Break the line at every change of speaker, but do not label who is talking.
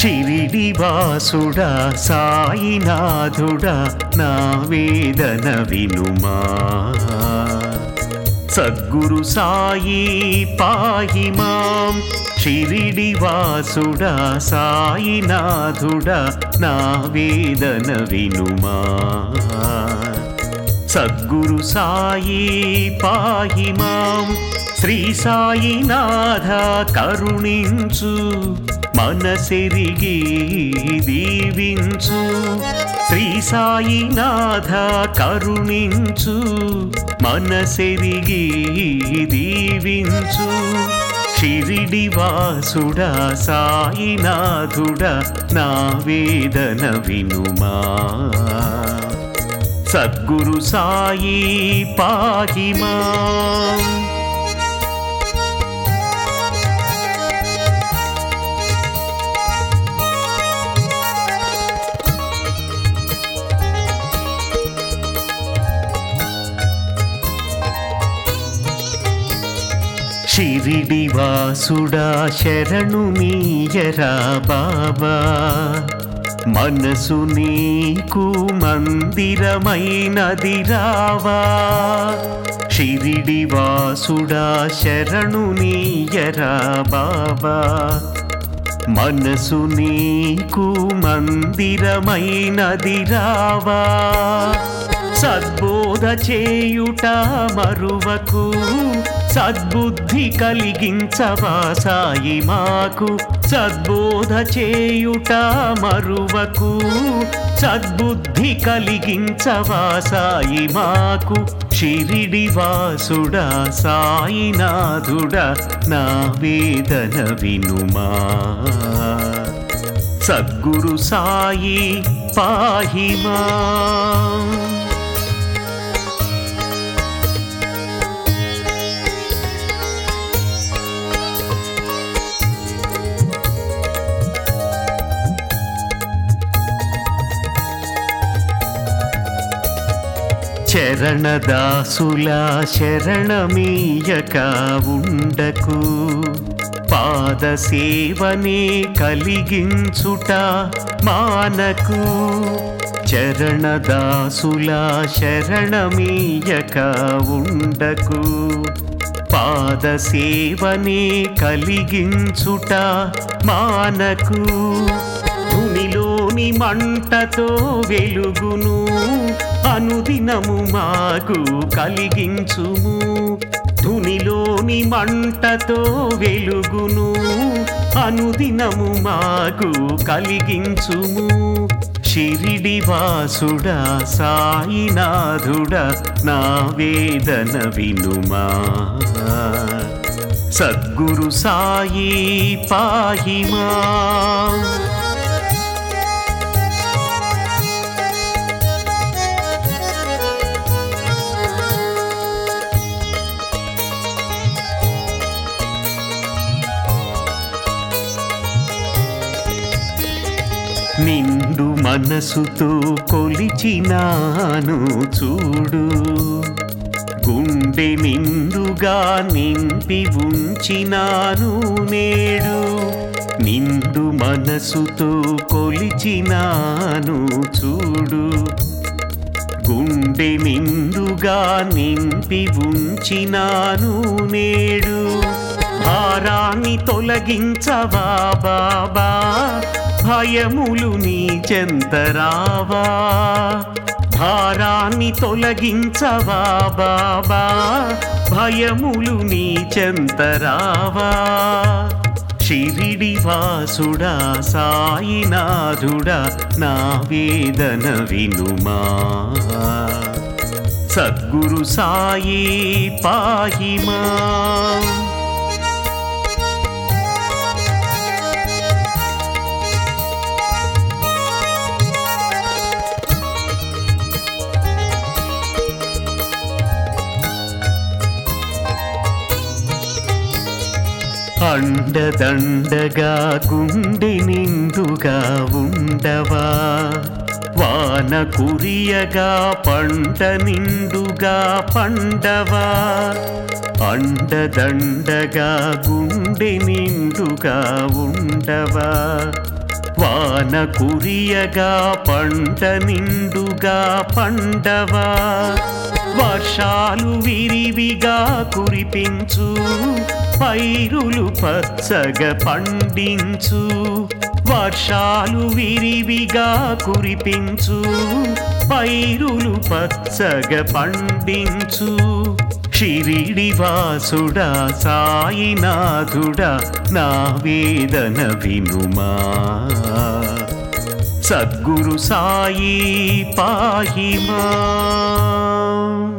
షిరిడి వాసుడా సాయినాథుడా నా వేదన వినుమా సద్గురు సాయి పాహి మాం షిరిడి వాసుడా సాయినాథుడా నా వేదన వినుమా సద్గురు సాయి పాహి మాం శ్రీ సాయినాథ కరుణించు మనసెరిగి దీవించు శ్రీ సాయినాథ కరుణించు మనసెరిగి దీవించు షిరిడి వాసుడా సాయినాథుడా నా వేదన వినుమా సద్గురు సాయి పాహి మాం షిరిడి వాసుడా శరణు నీయరా బాబా మనసు నీకు మందిరమైనది రావా షిరిడి వాసుడా శరణు నీయరా బాబా మనసు నీకు మందిరమైనది రావా సద్బోధ చేయుట మరువకు సద్బుద్ధి కలిగించవా సాయి మాకు సద్బోధ చేయుట మరువకు సద్బుద్ధి కలిగించవా సాయి మాకు షిరిడి వాసుడా సాయినాథుడా నా వేదన వినుమా సద్గురు సాయి పాహి మాం చరణదాసుల శరణమీయక ఉండకు పాద సేవనే కలిగించుట మానకు చరణదాసుల శరణమీయక ఉండకు పాద సేవనే కలిగించుట మానకు భూమిలోని మంటతో వెలుగును అనుదినము మాకు కలిగించుము ధునిలోని మంటతో వెలుగును అనుదినము మాకు కలిగించుము షిరిడి వాసుడా సాయినాథుడా నా వేదన వినుమా సద్గురు సాయి పాహి మాం నిండు మనసుతో కొలిచినాను చూడు గుండె నిండుగా నింపి ఉంచినాను నేడు నిండు మనసుతో కొలిచినాను చూడు గుండె నిండుగా నింపి ఉంచినాను నేడు భారాన్ని తొలగించవా బాబా భయములు నీ చెంతరావా భారాన్ని తొలగించవా బాబా భయములు నీ చెంతరావా షిరిడి వాసుడా సాయినాథుడా నా వేదన వినుమా సద్గురు సాయి పాహి మాం అండదండగా గుండె నిండుగా ఉండవా వాన కురియగా పంట నిండుగా పండవా అండదండగా గుండె నిండుగా ఉండవా వాన కురియగా పంట నిండుగా పండవా వర్షాలు విరివిగా కురిపించు పైరులు పచ్చగా పండించు వర్షాలు విరివిగా కురిపించు పైరులు పచ్చగా పండించు షిరిడి వాసుడా సాయినాథుడా నా వేదన వినుమా సద్గురు సాయి పాహిమా